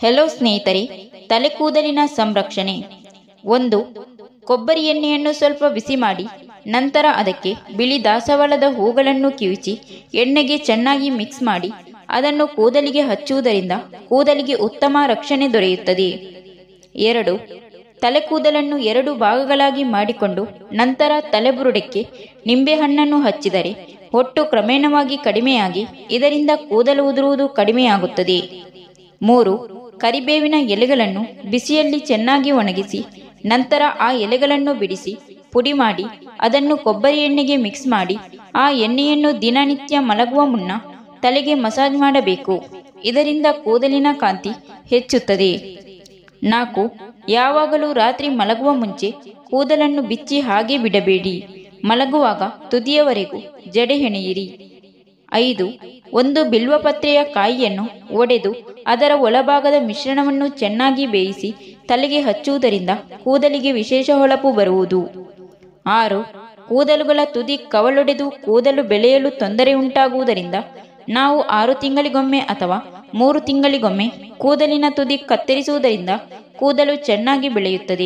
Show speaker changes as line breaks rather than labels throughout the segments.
hello ಸ್ನೇಹಿತರೆ ತಲೆ ಕೂದಲಿನ ಸಂರಕ್ಷಣೆ ಒಂದು ಕೊಬ್ಬರಿ ಎಣ್ಣೆಯನ್ನು ಸ್ವಲ್ಪ ಬಿಸಿ ಮಾಡಿ ನಂತರ ಅದಕ್ಕೆ ಬಿಳಿ ದಾಸವಾಳದ ಹೂಗಳನ್ನು ಕಿವಿಚಿ ಎಣ್ಣೆಗೆ ಚೆನ್ನಾಗಿ ಮಿಕ್ಸ್ ಮಾಡಿ ಅದನ್ನು ಕೂದಲಿಗೆ ಹಚ್ಚುವುದರಿಂದ ಕೂದಲಿಗೆ ಉತ್ತಮ ರಕ್ಷಣೆ ದೊರೆಯುತ್ತದೆ ಎರಡು ತಲೆ ಕೂದಲನ್ನು ಎರಡು ಭಾಗಗಳಾಗಿ ಮಾಡಿಕೊಂಡು ನಂತರ ತಲೆಬುರುಡಕ್ಕೆ ನಿಂಬೆಹಣ್ಣನ್ನು ಹಚ್ಚಿದರೆ ಹೊಟ್ಟು ಕ್ರಮೇಣವಾಗಿ ಕಡಿಮೆಯಾಗಿ ಇದರಿಂದ ಕೂದಲು ಉದುರುವುದು ಕಡಿಮೆಯಾಗುತ್ತದೆ ಮೂರು ಕರಿಬೇವಿನ ಎಲೆಗಳನ್ನು ಬಿಸಿಯಲ್ಲಿ ಚೆನ್ನಾಗಿ ಒಣಗಿಸಿ ನಂತರ ಆ ಎಲೆಗಳನ್ನು ಬಿಡಿಸಿ ಪುಡಿ ಮಾಡಿ ಅದನ್ನು ಕೊಬ್ಬರಿ ಎಣ್ಣೆಗೆ ಮಿಕ್ಸ್ ಮಾಡಿ ಆ ಎಣ್ಣೆಯನ್ನು ದಿನನಿತ್ಯ ಮಲಗುವ ಮುನ್ನ ತಲೆಗೆ ಮಸಾಜ್ ಮಾಡಬೇಕು ಇದರಿಂದ ಕೂದಲಿನ ಕಾಂತಿ ಹೆಚ್ಚುತ್ತದೆ ನಾಲ್ಕು ಯಾವಾಗಲೂ ರಾತ್ರಿ ಮಲಗುವ ಮುಂಚೆ ಕೂದಲನ್ನು ಬಿಚ್ಚಿ ಹಾಗೆ ಬಿಡಬೇಡಿ ಮಲಗುವಾಗ ತುದಿಯವರೆಗೂ ಜಡೆ ಹೆಣೆಯಿರಿ ಐದು ಒಂದು ಬಿಲ್ವಪತ್ರೆಯ ಕಾಯಿಯನ್ನು ಒಡೆದು ಅದರ ಒಳಭಾಗದ ಮಿಶ್ರಣವನ್ನು ಚೆನ್ನಾಗಿ ಬೇಯಿಸಿ ತಲೆಗೆ ಹಚ್ಚುವುದರಿಂದ ಕೂದಲಿಗೆ ವಿಶೇಷ ಹೊಳಪು ಬರುವುದು ಆರು ಕೂದಲುಗಳ ತುದಿ ಕವಲೊಡೆದು ಕೂದಲು ಬೆಳೆಯಲು ತೊಂದರೆ ಉಂಟಾಗುವುದರಿಂದ ನಾವು ಆರು ತಿಂಗಳಿಗೊಮ್ಮೆ ಅಥವಾ ಮೂರು ತಿಂಗಳಿಗೊಮ್ಮೆ ಕೂದಲಿನ ತುದಿ ಕತ್ತರಿಸುವುದರಿಂದ ಕೂದಲು ಚೆನ್ನಾಗಿ ಬೆಳೆಯುತ್ತದೆ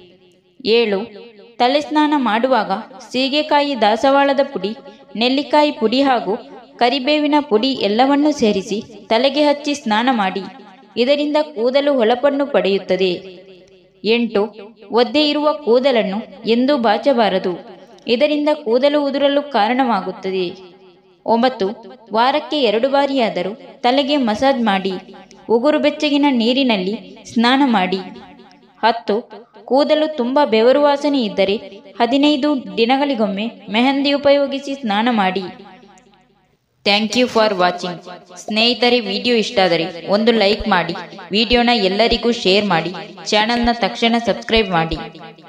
ಏಳು ತಲೆ ಸ್ನಾನ ಮಾಡುವಾಗ ಸೀಗೆಕಾಯಿ ದಾಸವಾಳದ ಪುಡಿ ನೆಲ್ಲಿಕಾಯಿ ಪುಡಿ ಹಾಗೂ ಕರಿಬೇವಿನ ಪುಡಿ ಎಲ್ಲವನ್ನೂ ಸೇರಿಸಿ ತಲೆಗೆ ಹಚ್ಚಿ ಸ್ನಾನ ಮಾಡಿ ಇದರಿಂದ ಕೂದಲು ಹೊಳಪನ್ನು ಪಡೆಯುತ್ತದೆ ಎಂಟು ಒದ್ದೆ ಇರುವ ಕೂದಲನ್ನು ಎಂದೂ ಬಾಚಬಾರದು ಇದರಿಂದ ಕೂದಲು ಉದುರಲು ಕಾರಣವಾಗುತ್ತದೆ ಒಂಬತ್ತು ವಾರಕ್ಕೆ ಎರಡು ಬಾರಿಯಾದರೂ ತಲೆಗೆ ಮಸಾಜ್ ಮಾಡಿ ಉಗುರು ಬೆಚ್ಚಗಿನ ನೀರಿನಲ್ಲಿ ಸ್ನಾನ ಮಾಡಿ ಹತ್ತು ಕೂದಲು ತುಂಬ ಬೆವರು ವಾಸನೆ ಇದ್ದರೆ ಹದಿನೈದು ದಿನಗಳಿಗೊಮ್ಮೆ ಮೆಹಂದಿ ಉಪಯೋಗಿಸಿ ಸ್ನಾನ ಮಾಡಿ ಥ್ಯಾಂಕ್ ಯು ಫಾರ್ ವಾಚಿಂಗ್ ಸ್ನೇಹಿತರೆ ವಿಡಿಯೋ ಇಷ್ಟ ಆದರೆ ಒಂದು ಲೈಕ್ ಮಾಡಿ ವಿಡಿಯೋನ ಎಲ್ಲರಿಗೂ ಶೇರ್ ಮಾಡಿ ಚಾನಲ್ನ ತಕ್ಷಣ ಸಬ್ಸ್ಕ್ರೈಬ್ ಮಾಡಿ